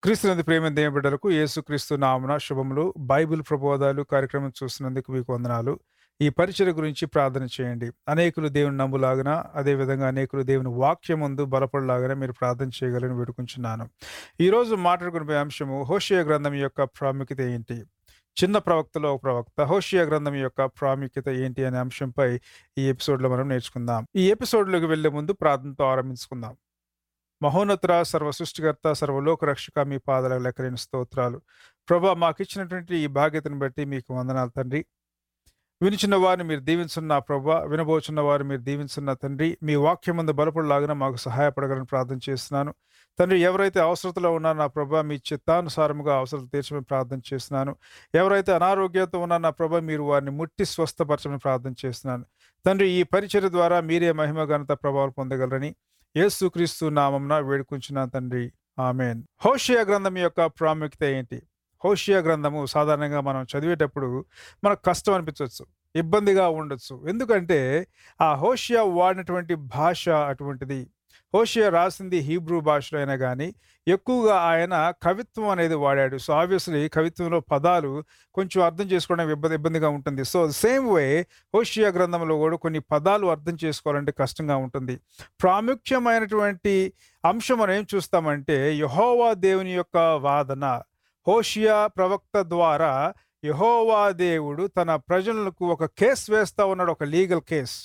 క్రీస్తునందు ప్రేమ దేవ బిడ్డలకు యేసుక్రీస్తు నామన శుభములు బైబిల్ ప్రబోధాలు కార్యక్రమం చూస్తున్నందుకు మీకు వందనాలు ఈ పరిచయ గురించి ప్రార్థన చేయండి అనేకులు దేవుని నమ్ములాగన అదేవిధంగా అనేకులు దేవుని వాక్యం ముందు బలపడలాగన మీరు ప్రార్థన చేయగలని వేడుకుంటున్నాను ఈరోజు మాట్లాడుకునే అంశము హోషియ గ్రంథం యొక్క ప్రాముఖ్యత ఏంటి చిన్న ప్రవక్తలో ఒక ప్రవక్త హోషియా గ్రంథం యొక్క ప్రాముఖ్యత ఏంటి అనే అంశంపై ఈ ఎపిసోడ్లో మనం నేర్చుకుందాం ఈ ఎపిసోడ్లోకి వెళ్లే ముందు ప్రార్థనతో ఆరంభించుకుందాం మహోన్నతుర సర్వ సృష్టికర్త సర్వలోక రక్షక మీ పాదాల లెక్కలేని స్తోత్రాలు ప్రభా మాకు ఇచ్చినటువంటి ఈ బాధ్యతను బట్టి మీకు వందనాలు తండ్రి వినిచున్న వారిని మీరు దీవించున్న ప్రభా వినబోచున్న వారు మీరు దీవించున్న తండ్రి మీ వాక్యం ముందు బలపడలాగిన మాకు సహాయపడగలని ప్రార్థన చేస్తున్నాను తండ్రి ఎవరైతే అవసరతలో ఉన్నారో నా ప్రభా మీ చిత్తానుసారముగా అవసరం తీర్చమని ప్రార్థన చేస్తున్నాను ఎవరైతే అనారోగ్యంతో ఉన్నారో నా ప్రభా మీరు వారిని ముట్టి స్వస్థపరచమని ప్రార్థన చేస్తున్నాను తండ్రి ఈ పరిచయ ద్వారా మీరే మహిమ ఘనత ప్రభావం పొందగలరని యేసుక్రీస్తు నామంన వేడుకుంటున్నాను తండ్రి ఆమెన్ హోషియా గ్రంథం యొక్క ప్రాముఖ్యత ఏంటి హోషియా గ్రంథము సాధారణంగా మనం చదివేటప్పుడు మనకు కష్టం అనిపించవచ్చు ఇబ్బందిగా ఉండొచ్చు ఎందుకంటే ఆ హోషియా వాడినటువంటి భాష అటువంటిది హోషియా రాసింది హీబ్రూ భాషలో అయినా కానీ ఎక్కువగా ఆయన కవిత్వం అనేది వాడాడు సో ఆబ్వియస్లీ కవిత్వంలో పదాలు కొంచెం అర్థం చేసుకోవడం ఇబ్బంది ఇబ్బందిగా ఉంటుంది సో సేమ్ వే హోషియా గ్రంథంలో కూడా కొన్ని పదాలు అర్థం చేసుకోవాలంటే కష్టంగా ఉంటుంది ప్రాముఖ్యమైనటువంటి అంశం మనం ఏం చూస్తామంటే యహోవా దేవుని యొక్క వాదన హోషియా ప్రవక్త ద్వారా యహోవా దేవుడు తన ప్రజలకు ఒక కేసు వేస్తా ఉన్నాడు ఒక లీగల్ కేస్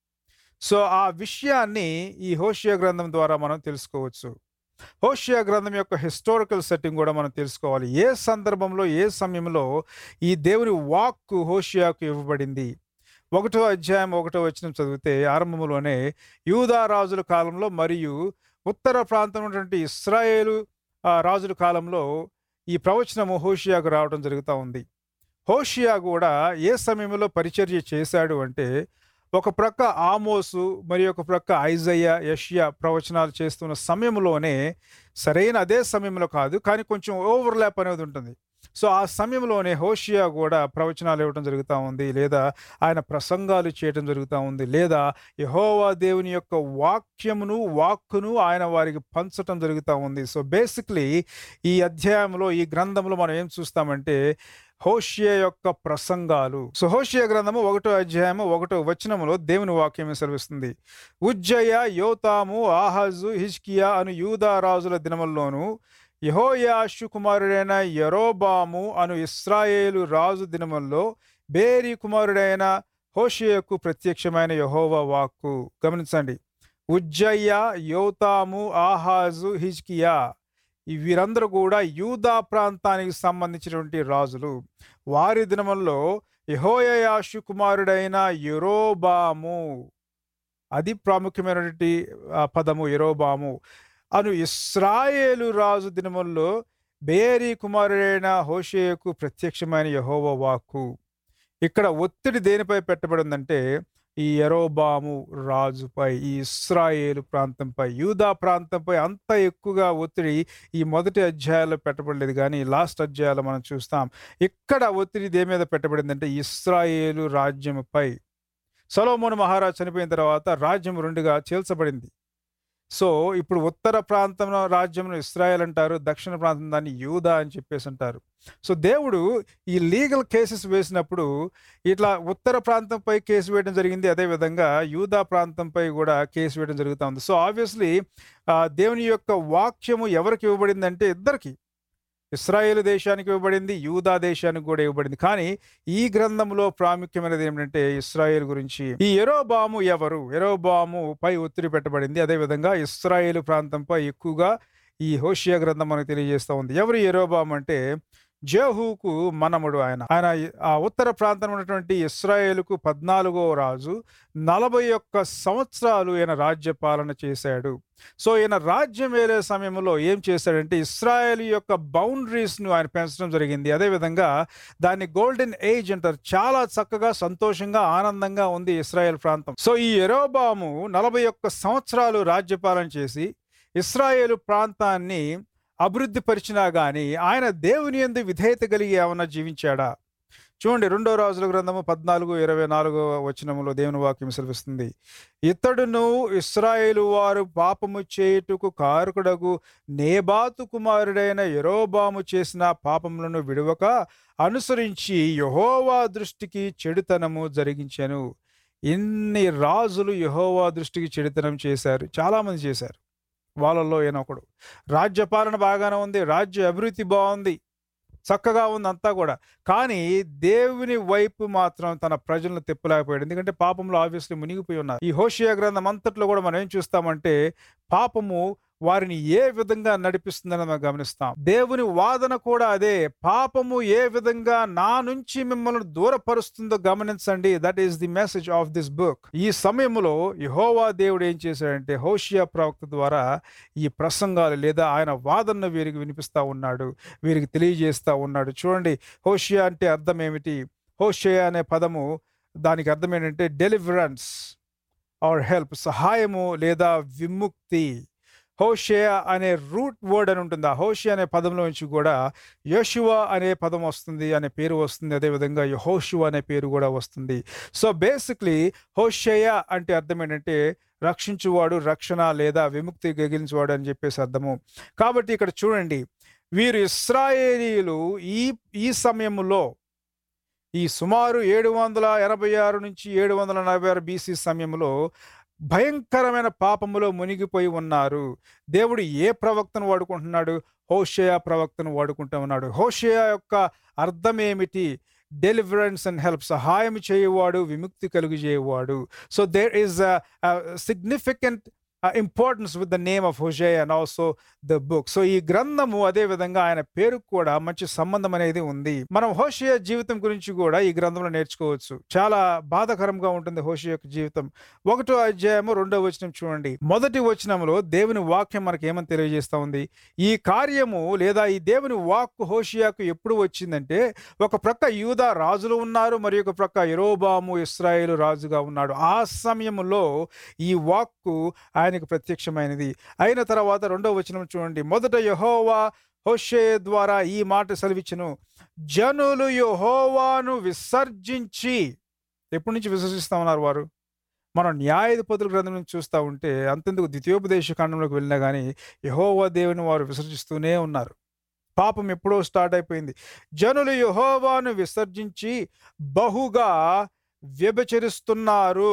సో ఆ విషయాన్ని ఈ హోషియా గ్రంథం ద్వారా మనం తెలుసుకోవచ్చు హోషియా గ్రంథం యొక్క హిస్టారికల్ సెట్టింగ్ కూడా మనం తెలుసుకోవాలి ఏ సందర్భంలో ఏ సమయంలో ఈ దేవుని వాక్కు హోషియాకు ఇవ్వబడింది ఒకటో అధ్యాయం ఒకటో వచనం చదివితే ఆరంభంలోనే యూదా రాజుల కాలంలో మరియు ఉత్తర ప్రాంతం ఉన్నటువంటి ఇస్రాయేలు ఆ, రాజుల కాలంలో ఈ ప్రవచనము హోషియాకు రావడం జరుగుతూ ఉంది హోషియా కూడా ఏ సమయంలో పరిచర్య చేశాడు అంటే ఒక ప్రక్క ఆమోసు మరి ఒక ప్రక్క ఐజయ్య యష్యా ప్రవచనాలు చేస్తున్న సమయంలోనే సరైన అదే సమయంలో కాదు కానీ కొంచెం ఓవర్లాప్ అనేది ఉంటుంది సో ఆ సమయంలోనే హోషియా కూడా ప్రవచనాలు ఇవ్వడం జరుగుతూ ఉంది లేదా ఆయన ప్రసంగాలు చేయడం జరుగుతూ ఉంది లేదా యహోవా దేవుని యొక్క వాక్యమును వాక్కును ఆయన వారికి పంచటం జరుగుతూ ఉంది సో బేసిక్లీ ఈ అధ్యాయంలో ఈ గ్రంథంలో మనం ఏం చూస్తామంటే హోషియా యొక్క ప్రసంగాలు సో హోషియా గ్రంథము ఒకటో అధ్యాయము ఒకటో వచనములో దేవుని వాక్యం సెలవిస్తుంది ఉజ్జయ యోతాము ఆహాజు హిజ్కియా అను యూదా రాజుల దినముల్లోను యహోయాషు కుమారుడైన యరోబాము అను ఇస్రాయేలు రాజు దినముల్లో బేరి కుమారుడైన హోషియకు ప్రత్యక్షమైన యహోవా వాక్కు గమనించండి ఉజ్జయ్య యోతాము ఆహాజు హిజ్కియా ఈ వీరందరూ కూడా యూదా ప్రాంతానికి సంబంధించినటువంటి రాజులు వారి దినముల్లో యహోయాషు కుమారుడైన యెరోబాము అది ప్రాముఖ్యమైనటువంటి ఆ, పదము యెరోబాము అను ఇస్రాయేలు రాజు దినముల్లో బేరీ కుమారుడైన హోషేయకు ప్రత్యక్షమైన యహోవ వాక్కు ఇక్కడ ఒత్తిడి దేనిపై పెట్టబడిందంటే ఈ ఎరోబాము రాజుపై ఈ ఇస్రాయేలు ప్రాంతంపై యూదా ప్రాంతంపై అంత ఎక్కువగా ఒత్తిడి ఈ మొదటి అధ్యాయాల్లో పెట్టబడలేదు కానీ లాస్ట్ అధ్యాయాలు మనం చూస్తాం ఇక్కడ ఒత్తిడి దేని మీద పెట్టబడిందంటే ఇస్రాయేలు రాజ్యముపై సొలోమోను మహారాజ్ చనిపోయిన తర్వాత రాజ్యం రెండుగా చీల్చబడింది సో ఇప్పుడు ఉత్తర ప్రాంతంలో రాజ్యంలో ఇస్రాయల్ అంటారు దక్షిణ ప్రాంతం దాన్ని యూదా అని చెప్పేసి అంటారు సో దేవుడు ఈ లీగల్ కేసెస్ వేసినప్పుడు ఇట్లా ఉత్తర ప్రాంతంపై కేసు వేయడం జరిగింది అదేవిధంగా యూదా ప్రాంతంపై కూడా కేసు వేయడం జరుగుతూ ఉంది సో ఆబ్వియస్లీ దేవుని యొక్క వాక్యము ఎవరికి ఇవ్వబడిందంటే ఇద్దరికి ఇస్రాయేల్ దేశానికి ఇవ్వబడింది యూదా దేశానికి కూడా ఇవ్వబడింది కానీ ఈ గ్రంథంలో ప్రాముఖ్యమైనది ఏమిటంటే ఇస్రాయేల్ గురించి ఈ ఎరోబాము ఎవరు ఎరోబాము పై ఒత్తిడి పెట్టబడింది అదేవిధంగా ఇస్రాయేల్ ప్రాంతంపై ఎక్కువగా ఈ హోషియా గ్రంథం మనకు తెలియజేస్తూ ఉంది ఎవరు ఎరోబాము అంటే జేహూకు మనముడు ఆయన ఆయన ఆ ఉత్తర ప్రాంతం ఉన్నటువంటి ఇస్రాయేలుకు పద్నాలుగో రాజు నలభై ఒక్క సంవత్సరాలు ఈయన రాజ్య పాలన చేశాడు సో ఈయన రాజ్యం వేలే సమయంలో ఏం చేశాడంటే ఇస్రాయేల్ యొక్క బౌండరీస్ ను ఆయన పెంచడం జరిగింది అదేవిధంగా దాన్ని గోల్డెన్ ఏజ్ అంటారు చాలా చక్కగా సంతోషంగా ఆనందంగా ఉంది ఇస్రాయేల్ ప్రాంతం సో ఈ ఎరోబాము నలభై ఒక్క సంవత్సరాలు రాజ్యపాలన చేసి ఇస్రాయేలు ప్రాంతాన్ని అభివృద్ధి పరిచినా గాని ఆయన దేవుని యందు విధేయత కలిగి ఏమన్నా జీవించాడా చూడండి రెండో రాజుల గ్రంథము పద్నాలుగు ఇరవై నాలుగో వచనములో దేవుని వాక్యం సెలవిస్తుంది ఇతడును ఇస్రాయేలు వారు పాపము చేయుటకు కారకుడగు నేబాతు కుమారుడైన యెరోబాము చేసిన పాపములను విడువక అనుసరించి యెహోవా దృష్టికి చెడుతనము జరిగించెను ఇన్ని రాజులు యెహోవా దృష్టికి చెడుతనం చేశారు చాలామంది చేశారు వాళ్ళల్లో ఈయన ఒకడు రాజ్యపాలన బాగానే ఉంది రాజ్య అభివృద్ధి బాగుంది చక్కగా ఉంది అంతా కూడా కానీ దేవుని వైపు మాత్రం తన ప్రజలను తిప్పలేకపోయాడు ఎందుకంటే పాపంలో ఆబ్వియస్లీ మునిగిపోయి ఉన్నారు ఈ హోషియా గ్రంథం అంతట్లో కూడా మనం ఏం చూస్తామంటే పాపము వారిని ఏ విధంగా నడిపిస్తుందని మనం గమనిస్తాం దేవుని వాదన కూడా అదే పాపము ఏ విధంగా నా నుంచి మిమ్మల్ని దూరపరుస్తుందో గమనించండి that is the message of this book ఈ సమయంలో యహోవా దేవుడు ఏం చేశాడంటే హోషియా ప్రవక్త ద్వారా ఈ ప్రసంగాలు లేదా ఆయన వాదనను వీరికి వినిపిస్తా ఉన్నాడు వీరికి తెలియజేస్తా ఉన్నాడు చూడండి హోషియా అంటే అర్థం ఏమిటి హోషియా అనే పదము దానికి అర్థం ఏంటంటే డెలివరెన్స్ ఆర్ హెల్ప్ సహాయము లేదా విముక్తి హోషేయ అనే రూట్ వర్డ్ అని ఉంటుంది ఆ హోషియా అనే పదంలో నుంచి కూడా యోషువ అనే పదం వస్తుంది అనే పేరు వస్తుంది అదేవిధంగా యహోషువ అనే పేరు కూడా వస్తుంది సో బేసిక్లీ హోషేయ అంటే అర్థం ఏంటంటే రక్షించువాడు రక్షణ లేదా విముక్తి గగిలించువాడు అని చెప్పేసి అర్థము కాబట్టి ఇక్కడ చూడండి వీరు ఇస్రాయేలీలు ఈ ఈ సమయంలో ఈ సుమారు ఏడు వందల ఎనభై ఆరు నుంచి ఏడు వందల నలభై ఆరు బీసీ సమయంలో భయంకరమైన పాపములో మునిగిపోయి ఉన్నారు దేవుడు ఏ ప్రవక్తను వాడుకుంటున్నాడు హోషేయ ప్రవక్తను వాడుకుంటూ ఉన్నాడు హోషేయ యొక్క అర్థం ఏమిటి డెలివరెన్స్ అండ్ హెల్ప్ సహాయం చేయవాడు విముక్తి కలుగు చేయవాడు so there is significant importance with the name of Hosea and also the book so ఈ గ్రంథము అదే విధంగా ఆయన పేరుకు కూడా మంచి సంబంధం అనేది ఉంది మనం హోషియ జీవితం గురించి కూడా ఈ గ్రంథంలో నేర్చుకోవచ్చు చాలా బాధాకరంగా ఉంటుంది హోషియ యొక్క జీవితం ఒకటో అధ్యాయము రెండో వచనం చూడండి మొదటి వచనంలో దేవుని వాక్యం మనకి ఏమని తెలియజేస్తా ఉంది ఈ కార్యము లేదా ఈ దేవుని వాక్ హోషియాకు ఎప్పుడు వచ్చిందంటే ఒక ప్రక్క యూదా రాజులు ఉన్నారు మరి ఒక ప్రక్క యరోబాము ఇస్రాయేలు రాజుగా ఉన్నాడు ఆ సమయంలో ఈ వాక్కు ఆయనకు ప్రత్యక్షమైనది అయిన తర్వాత రెండో వచనం చూడండి మొదట యహోవా హోషే ద్వారా ఈ మాట సెలవిచ్చును జనులు యహోవాను విసర్జించి ఎప్పటి నుంచి విసర్జిస్తా ఉన్నారు వారు మనం న్యాయాధిపతుల గ్రంథం నుంచి చూస్తూ ఉంటే అంతెందుకు ద్వితీయోపదేశ కాండంలోకి వెళ్ళినా కానీ యహోవా దేవుని వారు విసర్జిస్తూనే ఉన్నారు పాపం ఎప్పుడో స్టార్ట్ అయిపోయింది జనులు యహోవాను విసర్జించి బహుగా వ్యభిచరిస్తున్నారు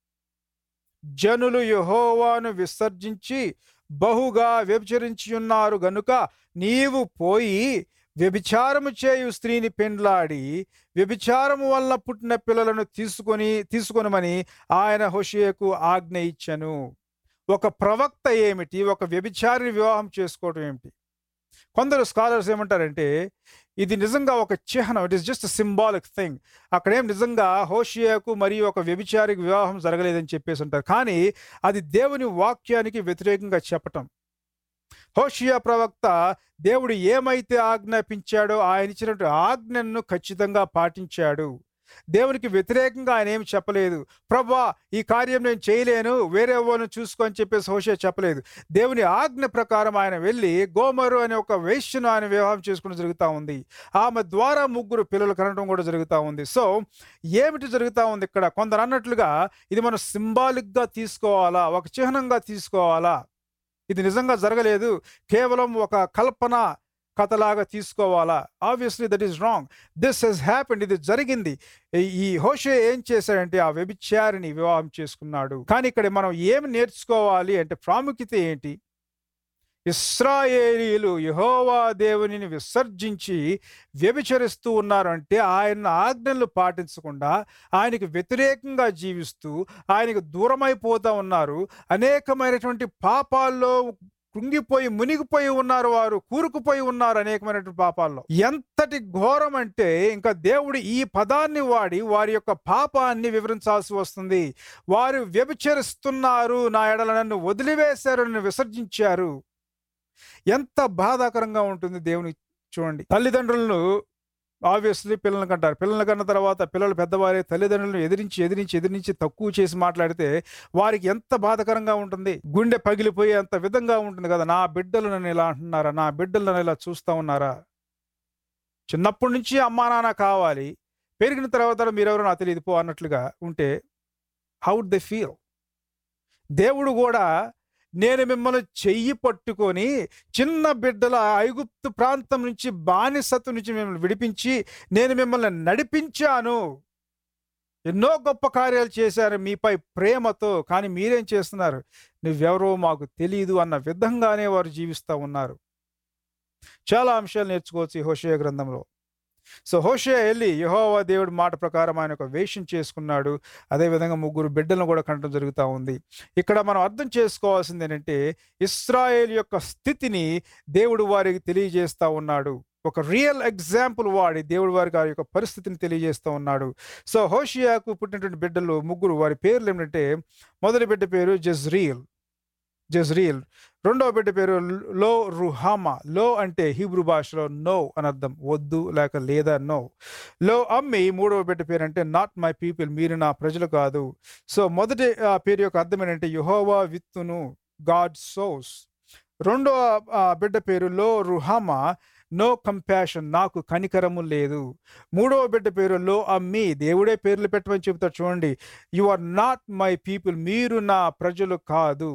జనులు యహోవాను విసర్జించి బహుగా వ్యభిచరించి ఉన్నారు గనుక నీవు పోయి వ్యభిచారము చేయు స్త్రీని పెండ్లాడి వ్యభిచారము వల్ల పుట్టిన పిల్లలను తీసుకొని తీసుకొనమని ఆయన హోషియకు ఆజ్ఞ ఇచ్చను ఒక ప్రవక్త ఏమిటి ఒక వ్యభిచారిని వివాహం చేసుకోవటం ఏమిటి కొందరు స్కాలర్స్ ఏమంటారంటే ఇది నిజంగా ఒక చిహ్నం it is just symbolic thing అక్కడేం నిజంగా హోషియాకు మరియు ఒక వ్యభిచారికి వివాహం జరగలేదని చెప్పేసి ఉంటారు కానీ అది దేవుని వాక్యానికి వ్యతిరేకంగా చెప్పటం హోషియా ప్రవక్త దేవుడు ఏమైతే ఆజ్ఞాపించాడో ఆయన ఇచ్చినట్టు ఆజ్ఞను ఖచ్చితంగా పాటించాడు దేవునికి వ్యతిరేకంగా ఆయన ఏమి చెప్పలేదు ప్రభా ఈ కార్యం నేను చేయలేను వేరే వాళ్ళని చూసుకో అని చెప్పేసి హోషే చెప్పలేదు దేవుని ఆజ్ఞ ప్రకారం ఆయన వెళ్ళి గోమరు అనే ఒక వేష్యను ఆయన వివాహం చేసుకోవడం జరుగుతూ ఉంది ఆమె ద్వారా ముగ్గురు పిల్లలు కనడం కూడా జరుగుతూ ఉంది సో ఏమిటి జరుగుతూ ఉంది ఇక్కడ కొందరు అన్నట్లుగా ఇది మనం సింబాలిక్గా తీసుకోవాలా ఒక చిహ్నంగా తీసుకోవాలా ఇది నిజంగా జరగలేదు కేవలం ఒక కల్పన కథలాగా తీసుకోవాలా obviously that is wrong this has happened ఇది జరిగింది ఈ హోషే ఏం చేశాడంటే ఆ వ్యభిచారిని వివాహం చేసుకున్నాడు కానీ ఇక్కడ మనం ఏమి నేర్చుకోవాలి అంటే ప్రాముఖ్యత ఏంటి ఇస్రాయేలీలు యహోవా దేవునిని విసర్జించి వ్యభిచరిస్తూ ఉన్నారు అంటే ఆయన ఆజ్ఞలు పాటించకుండా ఆయనకు వ్యతిరేకంగా జీవిస్తూ ఆయనకు దూరమైపోతూ ఉన్నారు అనేకమైనటువంటి పాపాల్లో కృంగిపోయి మునిగిపోయి ఉన్నారు వారు కూరుకుపోయి ఉన్నారు అనేకమైనటువంటి పాపాల్లో ఎంతటి ఘోరం అంటే ఇంకా దేవుడు ఈ పదాన్ని వాడి వారి యొక్క పాపాన్ని వివరించాల్సి వస్తుంది వారు వ్యభిచరిస్తున్నారు నా ఎడల నన్ను వదిలివేశారు నన్ను విసర్జించారు ఎంత బాధాకరంగా ఉంటుంది దేవుని చూడండి తల్లిదండ్రులను ఆబ్వియస్లీ పిల్లల్ని కంటారు పిల్లల్ని కన్న తర్వాత పిల్లలు పెద్దవారే తల్లిదండ్రులను ఎదిరించి ఎదిరించి ఎదిరించి తక్కువ చేసి మాట్లాడితే వారికి ఎంత బాధకరంగా ఉంటుంది గుండె పగిలిపోయే అంత విధంగా ఉంటుంది కదా నా బిడ్డలు నన్ను ఇలా అంటున్నారా నా బిడ్డలు నన్ను ఇలా చూస్తూ ఉన్నారా చిన్నప్పటి నుంచి అమ్మా నాన్న కావాలి పెరిగిన తర్వాత మీరెవరో నాకు తెలియదు పో అన్నట్లుగా ఉంటే హౌ దే ఫీల్ దేవుడు కూడా నేను మిమ్మల్ని చెయ్యి పట్టుకొని చిన్న బిడ్డల ఐగుప్తు ప్రాంతం నుంచి బానిసత్వం నుంచి మిమ్మల్ని విడిపించి నేను మిమ్మల్ని నడిపించాను ఎన్నో గొప్ప కార్యాలు చేశారు మీపై ప్రేమతో కానీ మీరేం చేస్తున్నారు నువ్వెవరో మాకు తెలియదు అన్న విధంగానే వారు జీవిస్తూ ఉన్నారు చాలా అంశాలు నేర్చుకోవచ్చు ఈ హోషయ గ్రంథంలో సో హోషే వెళ్ళి యహోవా దేవుడి మాట ప్రకారం ఆయన ఒక వేషం చేసుకున్నాడు అదేవిధంగా ముగ్గురు బిడ్డలను కూడా కనడం జరుగుతూ ఉంది ఇక్కడ మనం అర్థం చేసుకోవాల్సింది ఏంటంటే ఇస్రాయేల్ యొక్క స్థితిని దేవుడు వారికి తెలియజేస్తా ఉన్నాడు ఒక రియల్ ఎగ్జాంపుల్ వాడి దేవుడు వారి గారి యొక్క పరిస్థితిని తెలియజేస్తూ ఉన్నాడు సో హోషియాకు పుట్టినటువంటి బిడ్డలు ముగ్గురు వారి పేర్లు ఏమిటంటే మొదటి బిడ్డ పేరు జజ్రీల్ జజ్రీల్ రెండవ బిడ్డ పేరు లో రుహామా లో అంటే హీబ్రూ భాషలో నో అని అర్థం వద్దు లేక లేదా నో లో అమ్మి మూడవ బిడ్డ పేరు అంటే నాట్ మై పీపుల్ మీరు నా ప్రజలు కాదు సో మొదటి ఆ, పేరు యొక్క అర్థం ఏంటంటే యహోవా విత్తును గాడ్ సోస్ రెండవ ఆ, బిడ్డ పేరు లో రుహామా నో కంపాషన్ నాకు కనికరము లేదు మూడవ బిడ్డ పేరు లో అమ్మి దేవుడే పేర్లు పెట్టమని చెబుతాడు చూడండి you are not my people మీరు నా ప్రజలు కాదు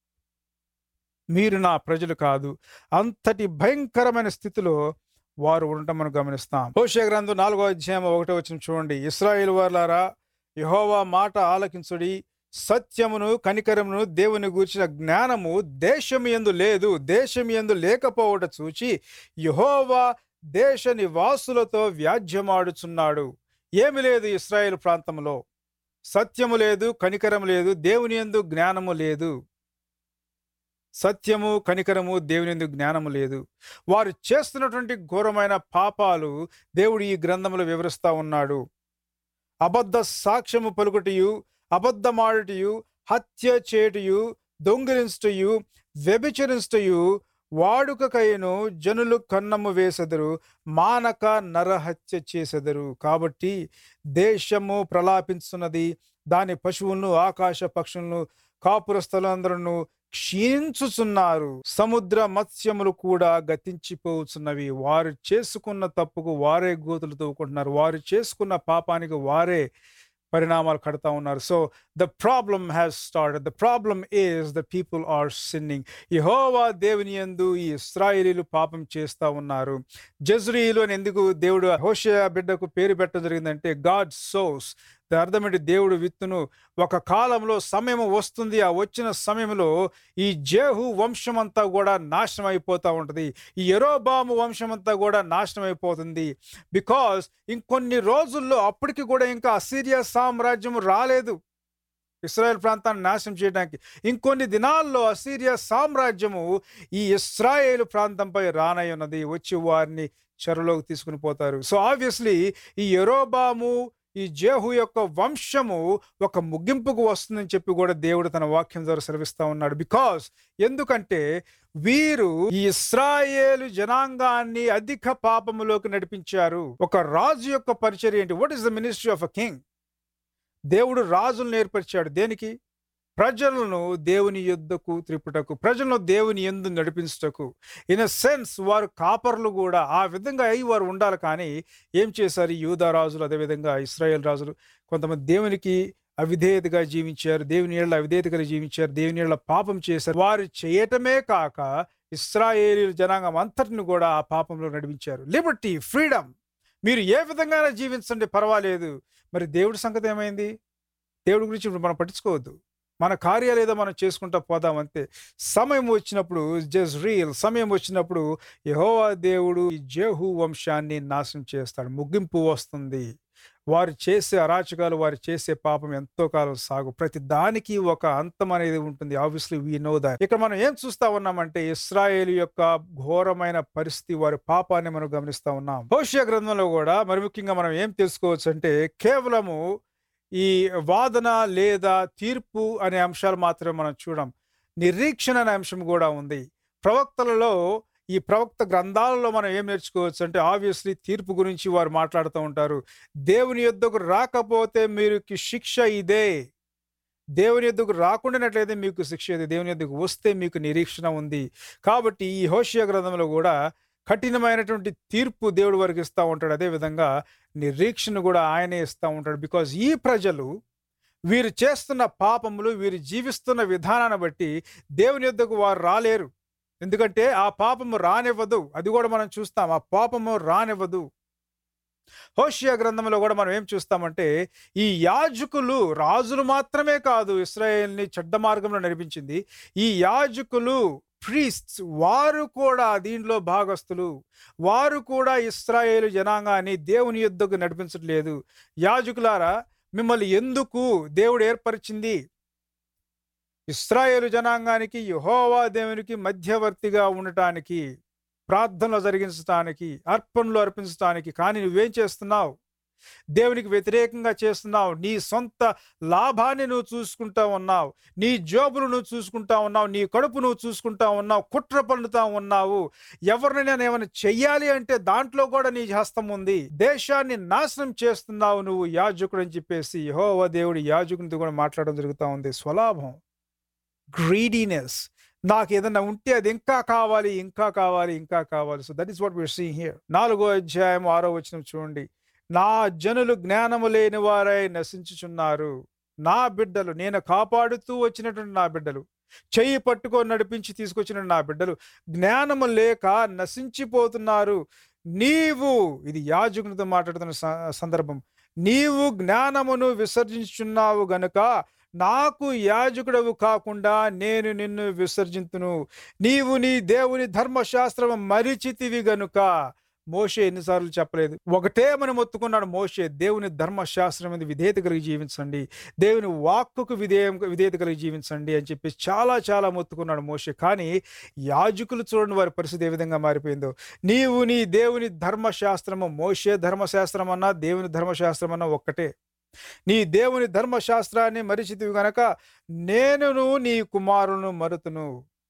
మీరు నా ప్రజలు కాదు అంతటి భయంకరమైన స్థితిలో వారు ఉండటం మనం గమనిస్తాం హోషే గ్రంథం నాలుగో అధ్యాయం ఒకటో వచ్చిన చూడండి ఇస్రాయేల్ వార్లారా యహోవా మాట ఆలకించుడి సత్యమును కనికరమును దేవుని గూర్చిన జ్ఞానము దేశం ఎందు లేదు దేశం ఎందు లేకపోవట చూచి యహోవా దేశ నివాసులతో వ్యాజ్యమాడుచున్నాడు ఏమి లేదు ఇస్రాయేల్ ప్రాంతంలో సత్యము లేదు కనికరం లేదు దేవుని ఎందు జ్ఞానము లేదు సత్యము కనికరము దేవుని ఎందు జ్ఞానము లేదు వారు చేస్తున్నటువంటి ఘోరమైన పాపాలు దేవుడు ఈ గ్రంథంలో వివరిస్తా ఉన్నాడు అబద్ధ సాక్ష్యము పలుకుటయు అబద్ధమాడుటయు హత్య చేటుయు దొంగిలించుటయు వ్యభిచరించుటయు వాడుకకైను జనులు కన్నము వేసెదరు మానక నరహత్య చేసెదరు కాబట్టి దేశము ప్రలాపించున్నది దాని పశువులను ఆకాశ పక్షులను కాపురస్థలందరూ క్షీణించుచున్నారు సముద్ర మత్స్యములు కూడా గతించిపోతున్నవి వారు చేసుకున్న తప్పుకు వారే గోతులు తవ్వుకుంటున్నారు వారు చేసుకున్న పాపానికి వారే పరిణామాలు కడతా ఉన్నారు so the problem has started the problem is the people are sinning యెహోవా దేవుని యందు ఈ ఇస్రాయేలీలు పాపం చేస్తా ఉన్నారు జజ్రీలు అని ఎందుకు దేవుడు హోషయ బిడ్డకు పేరు పెట్టడం జరిగిందంటే గాడ్ సోస్ దాని అర్థం ఏంటి దేవుడు విత్తును ఒక కాలంలో సమయం వస్తుంది ఆ వచ్చిన సమయంలో ఈ జేహు వంశం అంతా కూడా నాశనం అయిపోతూ ఉంటుంది ఈ ఎరోబాము వంశం అంతా కూడా నాశనం అయిపోతుంది బికాస్ ఇంకొన్ని రోజుల్లో అప్పటికి కూడా ఇంకా అసీరియా సామ్రాజ్యం రాలేదు ఇస్రాయెల్ ప్రాంతాన్ని నాశనం చేయడానికి ఇంకొన్ని దినాల్లో అసీరియా సామ్రాజ్యము ఈ ఇస్రాయేల్ ప్రాంతంపై రానై ఉన్నది వచ్చి వారిని చెరలోకి తీసుకుని పోతారు సో ఆబ్వియస్లీ ఈ ఎరోబాము ఈ జేహు యొక్క వంశము ఒక ముగింపుకు వస్తుందని చెప్పి కూడా దేవుడు తన వాక్యం ద్వారా సెలవిస్తా ఉన్నాడు బికాస్ ఎందుకంటే వీరు ఈ ఇస్రాయేలు జనాంగాన్ని అధిక పాపములోకి నడిపించారు ఒక రాజు యొక్క పరిచర్య ఏంటి what is the ministry of a king దేవుడు రాజులను ఏర్పరిచాడు దేనికి ప్రజలను దేవుని యుద్ధకు త్రిపుటకు ప్రజలను దేవుని ఎందు నడిపించుటకు ఇన్ అ సెన్స్ వారు కాపర్లు కూడా ఆ విధంగా అయి వారు ఉండాలి కానీ ఏం చేశారు ఈ యూదా రాజులు అదేవిధంగా ఇస్రాయేల్ రాజులు కొంతమంది దేవునికి అవిధేయతగా జీవించారు దేవుని ఏళ్ళ అవిధేయతగా జీవించారు దేవుని ఏళ్ళ పాపం చేశారు వారు చేయటమే కాక ఇస్రాయేలీ జనాంగం అంతటిని కూడా ఆ పాపంలో నడిపించారు లిబర్టీ ఫ్రీడమ్ మీరు ఏ విధంగా జీవించండి పర్వాలేదు మరి దేవుడి సంగతి ఏమైంది దేవుడి గురించి ఇప్పుడు మనం పట్టించుకోవద్దు మన కార్యాలు ఏదో మనం చేసుకుంటా పోదాం అంతే సమయం వచ్చినప్పుడు జస్ట్ రియల్ సమయం వచ్చినప్పుడు యహోవా దేవుడు ఈ జేహు వంశాన్ని నాశనం చేస్తాడు ముగింపు వస్తుంది వారు చేసే అరాచకాలు వారు చేసే పాపం ఎంతో కాలం సాగు ప్రతి దానికి ఒక అంతం అనేది ఉంటుంది ఆబ్వియస్లీ వీ నో దాట్ ఇక్కడ మనం ఏం చూస్తా ఉన్నామంటే ఇస్రాయేల్ యొక్క ఘోరమైన పరిస్థితి వారి పాపాన్ని మనం గమనిస్తా ఉన్నాం హోషియా గ్రంథంలో కూడా మరి ముఖ్యంగా మనం ఏం తెలుసుకోవచ్చు అంటే కేవలము ఈ వాదన లేదా తీర్పు అనే అంశాలు మాత్రమే మనం చూడం నిరీక్షణ అనే అంశం కూడా ఉంది ప్రవక్తలలో ఈ ప్రవక్త గ్రంథాలలో మనం ఏం నేర్చుకోవచ్చు అంటే ఆబ్వియస్లీ తీర్పు గురించి వారు మాట్లాడుతూ ఉంటారు దేవుని యుద్ధకు రాకపోతే మీకు శిక్ష ఇదే దేవుని యుద్ధకు రాకుండానట్లయితే మీకు శిక్ష ఇది దేవుని యుద్ధకు వస్తే మీకు నిరీక్షణ ఉంది కాబట్టి ఈ హోషియా గ్రంథంలో కూడా కఠినమైనటువంటి తీర్పు దేవుడు వారికి ఇస్తూ ఉంటాడు అదేవిధంగా నిరీక్షణ కూడా ఆయనే ఇస్తూ ఉంటాడు బికాజ్ ఈ ప్రజలు వీరు చేస్తున్న పాపములు వీరు జీవిస్తున్న విధానాన్ని బట్టి దేవుని యొద్దకు వారు రాలేరు ఎందుకంటే ఆ పాపము రానివ్వదు అది కూడా మనం చూస్తాం ఆ పాపము రానివ్వదు హోషియా గ్రంథంలో కూడా మనం ఏం చూస్తామంటే ఈ యాజకులు రాజులు మాత్రమే కాదు ఇస్రాయేల్ని చెడ్డ మార్గంలో నడిపించింది ఈ యాజకులు ప్రీస్ట్స్ వారు కూడా దీంట్లో భాగస్తులు వారు కూడా ఇస్రాయేలు జనాంగాన్ని దేవుని యుద్ధకు నడిపించట్లేదు యాజకులారా మిమ్మల్ని ఎందుకు దేవుడు ఏర్పరిచింది ఇస్రాయేలు జనాంగానికి యహోవా దేవునికి మధ్యవర్తిగా ఉండటానికి ప్రార్థనలు జరిగించడానికి అర్పణలు అర్పించడానికి కానీ నువ్వేం చేస్తున్నావు దేవునికి వ్యతిరేకంగా చేస్తున్నావు నీ సొంత లాభాన్ని నువ్వు చూసుకుంటా ఉన్నావు నీ జోబులు నువ్వు చూసుకుంటా ఉన్నావు నీ కడుపు నువ్వు చూసుకుంటా ఉన్నావు కుట్ర పన్నుతా ఉన్నావు ఎవరినైనా ఏమైనా చెయ్యాలి అంటే దాంట్లో కూడా నీ హస్తం ఉంది దేశాన్ని నాశనం చేస్తున్నావు నువ్వు యాజకుడు అని చెప్పేసి యహోవ దేవుడు యాజకునితో కూడా మాట్లాడడం జరుగుతూ ఉంది స్వలాభం గ్రీడీనెస్ నాకు ఏదన్నా ఉంటే అది ఇంకా కావాలి ఇంకా కావాలి ఇంకా కావాలి so that is what we're see here నాలుగో అధ్యాయం ఆరో వచనం చూడండి నా జనులు జ్ఞానము లేని వారై నశించుచున్నారు నా బిడ్డలు నేను కాపాడుతూ వచ్చినటువంటి నా బిడ్డలు చెయ్యి పట్టుకొని నడిపించి తీసుకొచ్చిన నా బిడ్డలు జ్ఞానము లేక నశించిపోతున్నారు నీవు ఇది యాజకునితో మాట్లాడుతున్న స- సందర్భం నీవు జ్ఞానమును విసర్జించుచున్నావు గనుక నాకు యాజకుడవు కాకుండా నేను నిన్ను విసర్జింతును నీవు నీ దేవుని ధర్మశాస్త్రం మరిచితివి గనుక మోషే ఎన్నిసార్లు చెప్పలేదు ఒకటే మనం ఒత్తుకున్నాడు మోషే దేవుని ధర్మశాస్త్రం మీద విధేయత కలిగి జీవించండి దేవుని వాక్కుకు విధేయం విధేయత కలిగి జీవించండి అని చెప్పి చాలా చాలా మొత్తుకున్నాడు మోషే కానీ యాజకులు చూడండి వారి పరిస్థితి ఏ విధంగా మారిపోయిందో నీవు నీ దేవుని ధర్మశాస్త్రము మోషే ధర్మశాస్త్రం అన్నా దేవుని ధర్మశాస్త్రం అన్నా ఒక్కటే నీ దేవుని ధర్మశాస్త్రాన్ని మరిచితివి గనక నేనును నీ కుమారులను మరుతును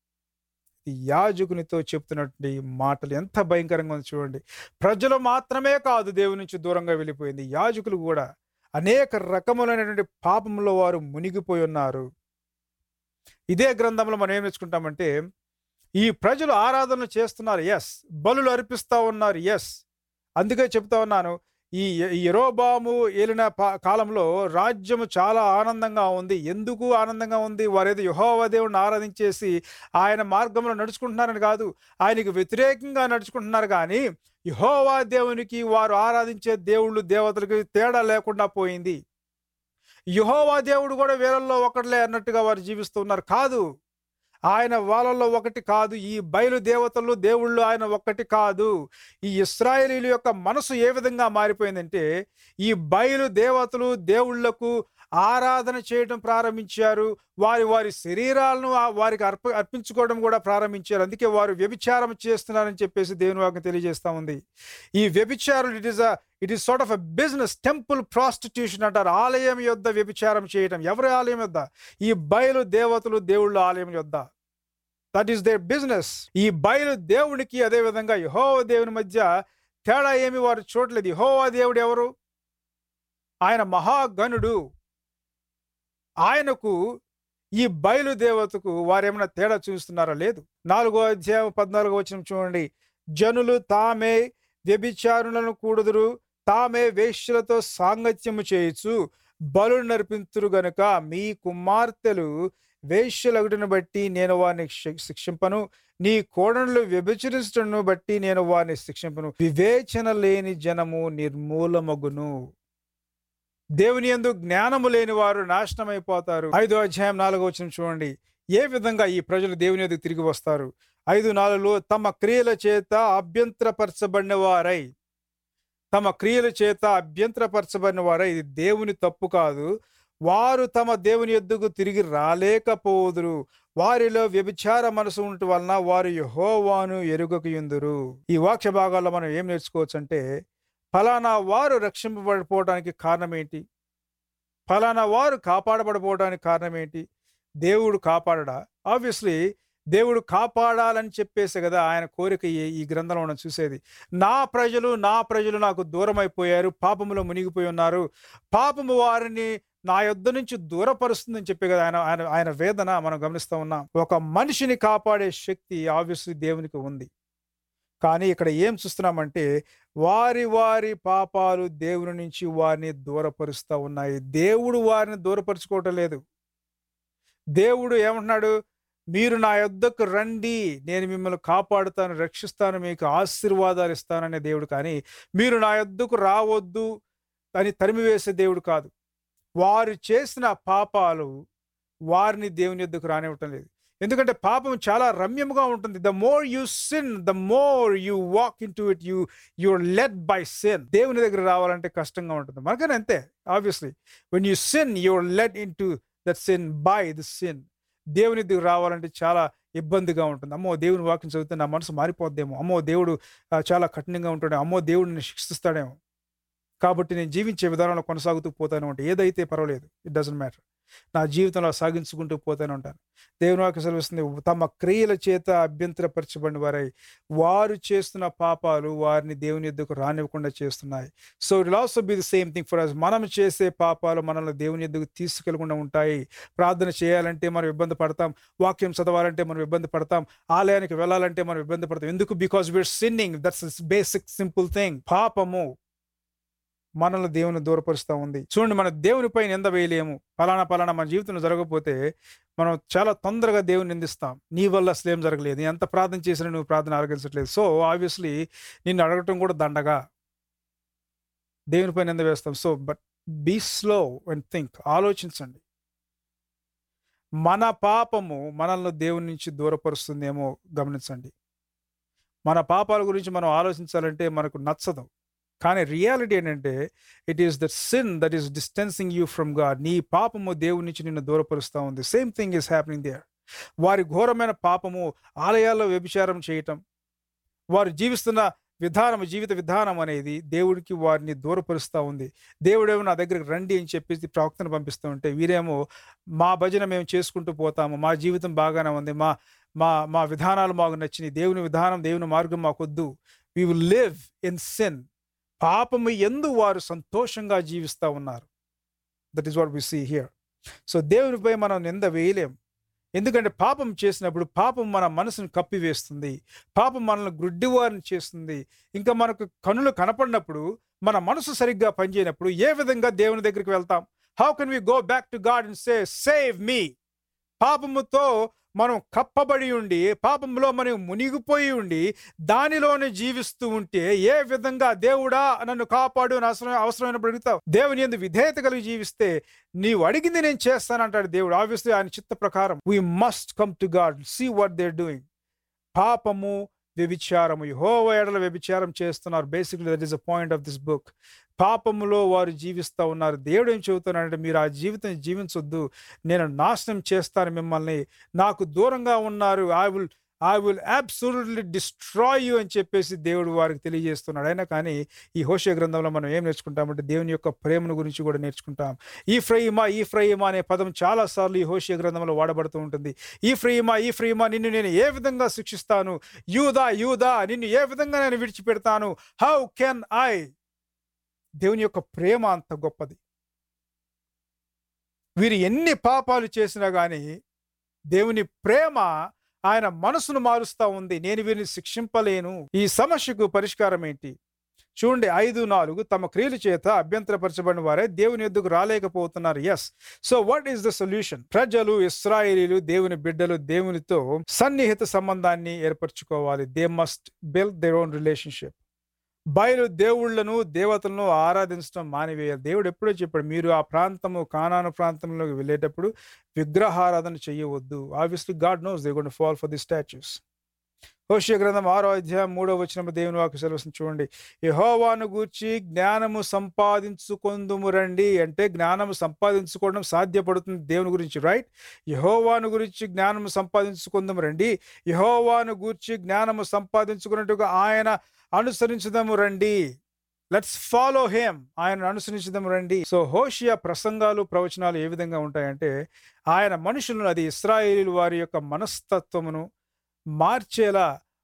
ఈ యాజకునితో చెప్తున్నటువంటి మాటలు ఎంత భయంకరంగా ఉంది చూడండి ప్రజలు మాత్రమే కాదు దేవుని నుంచి దూరంగా వెళ్ళిపోయింది యాజకులు కూడా అనేక రకములైనటువంటి పాపంలో వారు మునిగిపోయి ఉన్నారు ఇదే గ్రంథంలో మనం ఏం నేర్చుకుంటామంటే ఈ ప్రజలు ఆరాధనలు చేస్తున్నారు ఎస్ బలులు అర్పిస్తా ఉన్నారు ఎస్ అందుకే చెప్తా ఉన్నాను ఈ ఈ యెరోబాము ఏలిన పా- కాలంలో రాజ్యము చాలా ఆనందంగా ఉంది ఎందుకు ఆనందంగా ఉంది వారేదో యహోవా దేవుడిని ఆరాధించేసి ఆయన మార్గంలో నడుచుకుంటున్నారని కాదు ఆయనకి వ్యతిరేకంగా నడుచుకుంటున్నారు కానీ యహోవా దేవునికి వారు ఆరాధించే దేవుళ్ళు దేవతలకి తేడా లేకుండా పోయింది యహోవా దేవుడు కూడా వీళ్ళల్లో ఒకటిలే అన్నట్టుగా వారు జీవిస్తున్నారు కాదు ఆయన వాళ్ళల్లో ఒకటి కాదు ఈ బయలు దేవతలు దేవుళ్ళు ఆయన ఒక్కటి కాదు ఈ ఇస్రాయేలీల యొక్క మనసు ఏ విధంగా మారిపోయిందంటే ఈ బయలు దేవతలు దేవుళ్లకు ఆరాధన చేయడం ప్రారంభించారు వారి వారి శరీరాలను ఆ- వారికి అర్ప అర్పించుకోవడం కూడా ప్రారంభించారు అందుకే వారు వ్యభిచారం చేస్తున్నారని చెప్పేసి దేవుని వాక్యం తెలియజేస్తా ఉంది ఈ వ్యభిచారులు it is a it is sort of a business temple prostitution అంటారు ఆలయం యొద్ద వ్యభిచారం చేయటం ఎవరి ఆలయం యొద్ద ఈ బయలు దేవతలు దేవుళ్ళ ఆలయం యొద్ద దట్ ఈస్ దేర్ బిజినెస్ ఈ బయలు దేవునికి అదే విధంగా యహోవ దేవుని మధ్య తేడా ఏమి వారు చూడలేదు యహోవా దేవుడు ఎవరు ఆయన మహాగణుడు ఆయనకు ఈ బయలు దేవతకు వారేమైనా తేడా చూస్తున్నారా లేదు నాలుగో అధ్యాయం పద్నాలుగో వచ్చిన చూడండి జనులు తామే వ్యభిచారులను కూడుదురు తామే వేశ్యలతో సాంగత్యము చేయొచ్చు బలు నర్పింతురు గనుక మీ కుమార్తెలు వేశ్యలగుటను బట్టి నేను వారిని శి- శిక్షింపను నీ కోడళ్ళు వ్యభిచరించటను బట్టి నేను వారిని శిక్షింపను వివేచన లేని జనము నిర్మూలమగును దేవుని యందు జ్ఞానము లేని వారు నాశనం అయిపోతారు ఐదో అధ్యాయం నాలుగో వచ్చిన చూడండి ఏ విధంగా ఈ ప్రజలు దేవుని ఎదుగు తిరిగి వస్తారు ఐదు నాలుగులో తమ క్రియల చేత అభ్యంతరపరచబడిన వారై తమ క్రియల చేత అభ్యంతరపరచబడిన వారై ఇది దేవుని తప్పు కాదు వారు తమ దేవుని ఎద్దుకు తిరిగి రాలేకపోదురు వారిలో వ్యభిచార మనసు ఉండటం వలన వారు యహోవాను ఎరుగకయుందురు ఈ వాక్య భాగాల్లో మనం ఏం నేర్చుకోవచ్చు అంటే ఫలానా వారు రక్షింపబడిపోవడానికి కారణం ఏంటి ఫలానా వారు కాపాడబడిపోవడానికి కారణం ఏంటి దేవుడు కాపాడడా ఆబ్వియస్లీ దేవుడు కాపాడాలని చెప్పేసి కదా ఆయన కోరిక ఈ ఈ గ్రంథంలో మనం చూసేది నా ప్రజలు నా ప్రజలు నాకు దూరం అయిపోయారు పాపములో మునిగిపోయి ఉన్నారు పాపము వారిని నా యొద్ద నుంచి దూరపరుస్తుందని చెప్పి కదా ఆయన ఆయన ఆయన వేదన మనం గమనిస్తూ ఉన్నాం ఒక మనిషిని కాపాడే శక్తి ఆబ్వియస్లీ దేవునికి ఉంది కానీ ఇక్కడ ఏం చూస్తున్నామంటే వారి వారి పాపాలు దేవుని నుంచి వారిని దూరపరుస్తూ ఉన్నాయి దేవుడు వారిని దూరపరుచుకోవటం లేదు దేవుడు ఏమంటున్నాడు మీరు నా యొద్దకు రండి నేను మిమ్మల్ని కాపాడుతాను రక్షిస్తాను మీకు ఆశీర్వాదాలు ఇస్తాననే దేవుడు కానీ మీరు నా యొద్దకు రావద్దు అని తరిమివేసే దేవుడు కాదు వారు చేసిన పాపాలు వారిని దేవుని యొద్దకు రానివ్వటం లేదు ఎందుకంటే పాపం చాలా రమ్యముగా ఉంటుంది the more you sin the more you walk into it you you're led by sin దేవుని దగ్గర రావాలంటే కష్టంగా ఉంటుంది మనకనే అంతే obviously when you sin your led into that sin by the sin దేవుని దగ్గర రావాలంటే చాలా ఇబ్బందిగా ఉంటుంది అమ్మో దేవుని వాక్యం చదివితే నా మనసు మారిపోద్దేమో అమ్మో దేవుడు ఆ, చాలా కఠినంగా ఉంటాడేమో అమ్మో దేవుడు నన్ను శిక్షిస్తాడేమో కాబట్టి నేను జీవించే విధానంలో కొనసాగుతూ పోతాను అంటే ఏదైతే పర్వాలేదు ఇట్ డజంట్ మ్యాటర్ నా జీవితంలో సాగించుకుంటూ పోతానే ఉంటాను దేవుని వాక్యం సెలవిస్తుంది తమ క్రియల చేత అభ్యంతరపరచబడిన వారై వారు చేస్తున్న పాపాలు వారిని దేవుని ఎద్దుకు రానివ్వకుండా చేస్తున్నాయి so it also be the same thing for us మనం చేసే పాపాలు మనల్ని దేవుని ఎద్దుకు తీసుకెళ్లకుండా ఉంటాయి ప్రార్థన చేయాలంటే మనం ఇబ్బంది పడతాం వాక్యం చదవాలంటే మనం ఇబ్బంది పడతాం ఆలయానికి వెళ్ళాలంటే మనం ఇబ్బంది పడతాం ఎందుకు because we are sinning that's basic simple thing పాపము మనల్ని దేవుని దూరపరుస్తూ ఉంది చూడండి మన దేవునిపై నింద వేయలేము పలానా పలానా మన జీవితంలో జరగకపోతే మనం చాలా తొందరగా దేవుని నిందిస్తాం నీ వల్ల అసలు ఏం జరగలేదు నీ ఎంత ప్రార్థన చేసినా నువ్వు ప్రార్థన ఆరగించట్లేదు సో ఆబ్వియస్లీ నిన్ను అడగటం కూడా దండగా దేవునిపై నింద వేస్తాం so but be slow and think ఆలోచించండి మన పాపము మనల్ని దేవుని నుంచి దూరపరుస్తుందేమో గమనించండి మన పాపాల గురించి మనం ఆలోచించాలంటే మనకు నచ్చదు కానీ రియాలిటీ ఏంటంటే it is the sin that is distancing you from God నీ పాపము దేవుని నుంచి నిన్ను దూరపరుస్తూ ఉంది same thing is happening there వారి ఘోరమైన పాపము ఆలయాల్లో వ్యభిచారం చేయటం వారు జీవిస్తున్న విధానం జీవిత విధానం అనేది దేవుడికి వారిని దూరపరుస్తూ ఉంది దేవుడేమో నా దగ్గరికి రండి అని చెప్పేసి ప్రవక్తను పంపిస్తూ ఉంటే వీరేమో మా భజన మేము చేసుకుంటూ పోతాము మా జీవితం బాగానే ఉంది మా మా మా విధానాలు మాకు నచ్చినాయి దేవుని విధానం దేవుని మార్గం మాకొద్దు we will live in sin పాపము ఎందు వారు సంతోషంగా జీవిస్తూ ఉన్నారు that is what we see here so దేవునిపై మనం నింద వేయలేం ఎందుకంటే పాపం చేసినప్పుడు పాపం మన మనసును కప్పివేస్తుంది పాపం మనల్ని గుడ్డివారిని చేస్తుంది ఇంకా మనకు కనులు కనపడినప్పుడు మన మనసు సరిగ్గా పనిచేయనప్పుడు ఏ విధంగా దేవుని దగ్గరికి వెళ్తాం how can we go back to God and say save me పాపముతో మనం కప్పబడి ఉండి పాపంలో మనం మునిగిపోయి ఉండి దానిలోనే జీవిస్తూ ఉంటే ఏ విధంగా దేవుడా నన్ను కాపాడు అని అవసరం అవసరమైనప్పుడు అడుగుతావు దేవుని ఎందు విధేయత కలిగి జీవిస్తే నీవు అడిగింది నేను చేస్తానంటాడు దేవుడు ఆబ్వియస్లీ ఆయన చిత్త ప్రకారం we must come to God see what they're doing పాపము వ్యభిచారము యహోవ ఎడల వ్యభిచారం చేస్తున్నారు basically that is a point of this book పాపములో వారు జీవిస్తూ ఉన్నారు దేవుడు ఏం చెబుతున్నాడంటే మీరు ఆ జీవితం జీవించొద్దు నేను నాశనం చేస్తాను మిమ్మల్ని నాకు దూరంగా ఉన్నారు I will I will absolutely destroy you అని చెప్పేసి దేవుడు వారికి తెలియజేస్తున్నాడు అయినా కానీ ఈ హోషే గ్రంథంలో మనం ఏం నేర్చుకుంటామంటే దేవుని యొక్క ప్రేమను గురించి కూడా నేర్చుకుంటాం ఈ ఫ్రయిమా ఈ ఫ్రయిమా అనే పదం చాలాసార్లు ఈ హోషే గ్రంథంలో వాడబడుతూ ఉంటుంది ఈ ఫ్రయిమా ఈ ఫ్రయిమా నిన్ను నేను ఏ విధంగా శిక్షిస్తాను యూదా యూదా నిన్ను ఏ విధంగా నేను విడిచిపెడతాను హౌ కెన్ ఐ దేవుని యొక్క ప్రేమ అంత గొప్పది వీరు ఎన్ని పాపాలు చేసినా కానీ దేవుని ప్రేమ ఆయన మనసును మారుస్తా ఉంది నేను వీరిని శిక్షింపలేను ఈ సమస్యకు పరిష్కారం ఏంటి చూడండి ఐదు నాలుగు తమ క్రియల చేత అభ్యంతరపరచబడిన వారే దేవుని ఎద్దుకు రాలేకపోతున్నారు yes so what is the solution ప్రజలు ఇస్రాయేలీలు దేవుని బిడ్డలు దేవునితో సన్నిహిత సంబంధాన్ని ఏర్పరచుకోవాలి they must build their own relationship బయలు దేవుళ్లను దేవతలను ఆరాధించడం మానివేయాలి దేవుడు ఎప్పుడో చెప్పాడు మీరు ఆ ప్రాంతము కానాను ప్రాంతంలోకి వెళ్ళేటప్పుడు విగ్రహారాధన చేయవద్దు obviously God knows they gonna fall for the statues హోషియ గ్రంథం ఆరో అధ్యాయం మూడో వచ్చినప్పుడు దేవుని వాక్య సెలవుస్తుంది చూడండి యహోవాను గూర్చి జ్ఞానము సంపాదించుకొందుము రండి అంటే జ్ఞానము సంపాదించుకోవడం సాధ్యపడుతుంది దేవుని గురించి రైట్ యహోవాను గురించి జ్ఞానము సంపాదించుకుందాము రండి యహోవాను గూర్చి జ్ఞానము సంపాదించుకున్నట్టుగా ఆయన అనుసరించదము రండి లెట్స్ ఫాలో హేమ్ ఆయన అనుసరించదము రండి సో హోషియా ప్రసంగాలు ప్రవచనాలు ఏ విధంగా ఉంటాయంటే ఆయన మనుషులను అది ఇస్రాయేలీలు వారి యొక్క మనస్తత్వమును మార్చేలా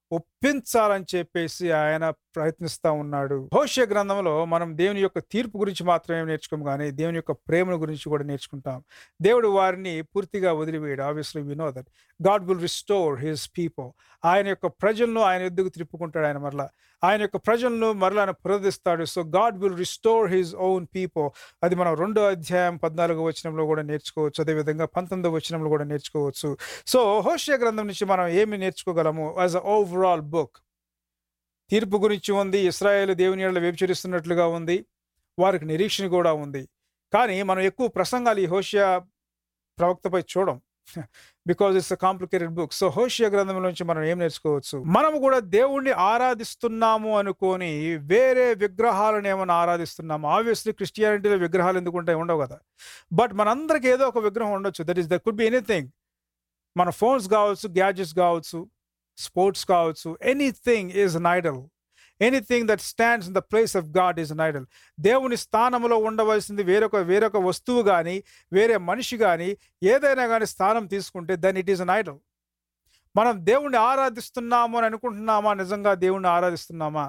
ఒప్పించాలని చెప్పేసి ఆయన ప్రయత్నిస్తా ఉన్నాడు హోషే గ్రంథంలో మనం దేవుని యొక్క తీర్పు గురించి మాత్రమే నేర్చుకోము కానీ దేవుని యొక్క ప్రేమను గురించి కూడా నేర్చుకుంటాం దేవుడు వారిని పూర్తిగా వదిలివేయడు obviously we know that God will restore his people ఆయన యొక్క ప్రజలను ఆయన ఎద్దుకు తిప్పుకుంటాడు ఆయన మరలా ఆయన యొక్క ప్రజలను మరలా ఆయన పురదిస్తాడు so God will restore his own people అది మనం రెండో అధ్యాయం పద్నాలుగో వచనంలో కూడా నేర్చుకోవచ్చు అదేవిధంగా పంతొమ్మిదో వచనంలో కూడా నేర్చుకోవచ్చు సో హోషే గ్రంథం నుంచి మనం ఏమి నేర్చుకోగలము యాజ్ అ ఓవరాల్ బుక్ తీర్పు గురించి ఉంది ఇస్రాయేల్ దేవుని ఏళ్ళ వ్యభిచరిస్తున్నట్లుగా ఉంది వారికి నిరీక్షణ కూడా ఉంది కానీ మనం ఎక్కువ ప్రసంగాలు ఈ హోషియా ప్రవక్తపై చూడం because it's a complicated book so హోషియా గ్రంథం నుంచి మనం ఏం నేర్చుకోవచ్చు మనం కూడా దేవుణ్ణి ఆరాధిస్తున్నాము అనుకొని వేరే విగ్రహాలను ఏమైనా ఆరాధిస్తున్నాము ఆబ్వియస్లీ క్రిస్టియానిటీలో విగ్రహాలు ఎందుకు ఉంటాయి ఉండవు కదా బట్ మనందరికి ఏదో ఒక విగ్రహం ఉండొచ్చు that is that could be anything మన ఫోన్స్ కావచ్చు గ్యాడ్జెట్స్ కావచ్చు స్పోర్ట్స్ కావచ్చు anything is an idol anything that stands in the place of God is an idol దేవుని స్థానంలో ఉండవలసింది వేరొక వేరొక వస్తువు కానీ వేరే మనిషి కానీ ఏదైనా కానీ స్థానం తీసుకుంటే then it is an idol మనం దేవుణ్ణి ఆరాధిస్తున్నాము అని అనుకుంటున్నామా నిజంగా దేవుణ్ణి ఆరాధిస్తున్నామా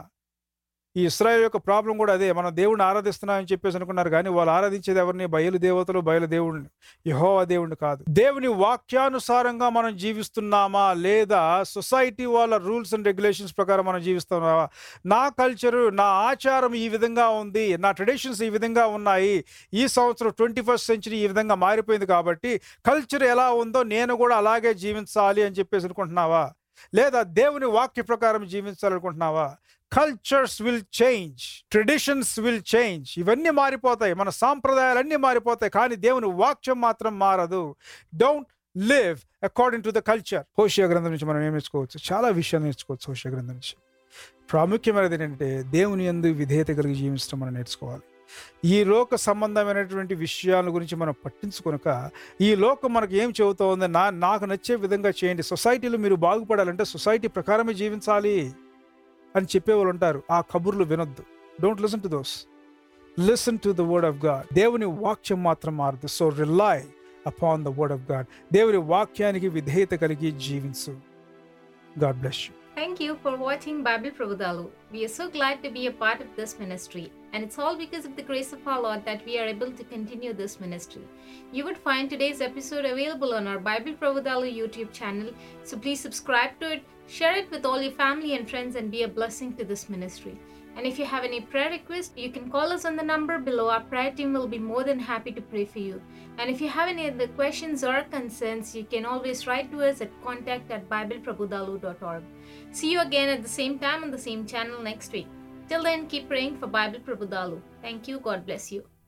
ఈ ఇస్రాయల్ యొక్క ప్రాబ్లం కూడా అదే మనం దేవుణ్ణి ఆరాధిస్తున్నామని చెప్పేసి అనుకున్నారు కానీ వాళ్ళు ఆరాధించేది ఎవరిని బయలు దేవతలు బయలు దేవుడిని యహోవా దేవుడిని కాదు దేవుని వాక్యానుసారంగా మనం జీవిస్తున్నామా లేదా సొసైటీ వాళ్ళ రూల్స్ అండ్ రెగ్యులేషన్స్ ప్రకారం మనం జీవిస్తున్నామా నా కల్చరు నా ఆచారం ఈ విధంగా ఉంది నా ట్రెడిషన్స్ ఈ విధంగా ఉన్నాయి ఈ సంవత్సరం ట్వంటీ ఫస్ట్ సెంచరీ ఈ విధంగా మారిపోయింది కాబట్టి కల్చర్ ఎలా ఉందో నేను కూడా అలాగే జీవించాలి అని చెప్పేసి అనుకుంటున్నావా లేదా దేవుని వాక్య ప్రకారం జీవించాలనుకుంటున్నావా cultures will change traditions will change ఇవన్నీ మారిపోతాయి మన సాంప్రదాయాలన్నీ మారిపోతాయి కానీ దేవుని వాక్యం మాత్రం మారదు don't live according to the culture హోషియా గ్రంథం నుంచి మనం ఏం నేర్చుకోవచ్చు చాలా విషయాలు నేర్చుకోవచ్చు హోషియా గ్రంథం నుంచి ప్రాముఖ్యమైనది ఏంటంటే దేవుని ఎందు విధేయత కలిగి జీవించడం మనం నేర్చుకోవాలి ఈ లోక సంబంధమైనటువంటి విషయాల గురించి మనం పట్టించుకొనక ఈ లోకం మనకు ఏం చెబుతోంది నా నాకు నచ్చే విధంగా చేయండి సొసైటీలో మీరు బాగుపడాలంటే సొసైటీ ప్రకారమే జీవించాలి అని చెప్పేవాళ్ళు ఉంటారు ఆ కబుర్లు వినొద్దు don't listen to those listen to the word of God దేవుని వాక్యం మాత్రం మారదు so rely upon the word of God దేవుని వాక్యానికి విధేయత కలిగి జీవించు God bless you Thank you for watching Bible Prabhudalu. We are so glad to be a part of this ministry, and it's all because of the grace of our Lord that we are able to continue this ministry. You would find today's episode available on our Bible Prabhudalu YouTube channel, so please subscribe to it, share it with all your family and friends, and be a blessing to this ministry. And if you have any prayer requests, you can call us on the number below. Our prayer team will be more than happy to pray for you. And if you have any other questions or concerns, you can always write to us at contact at bibleprabhudalu.org. See you again at the same time on the same channel next week. Till then, keep praying for Bible Prabhudalu. Thank you. God bless you.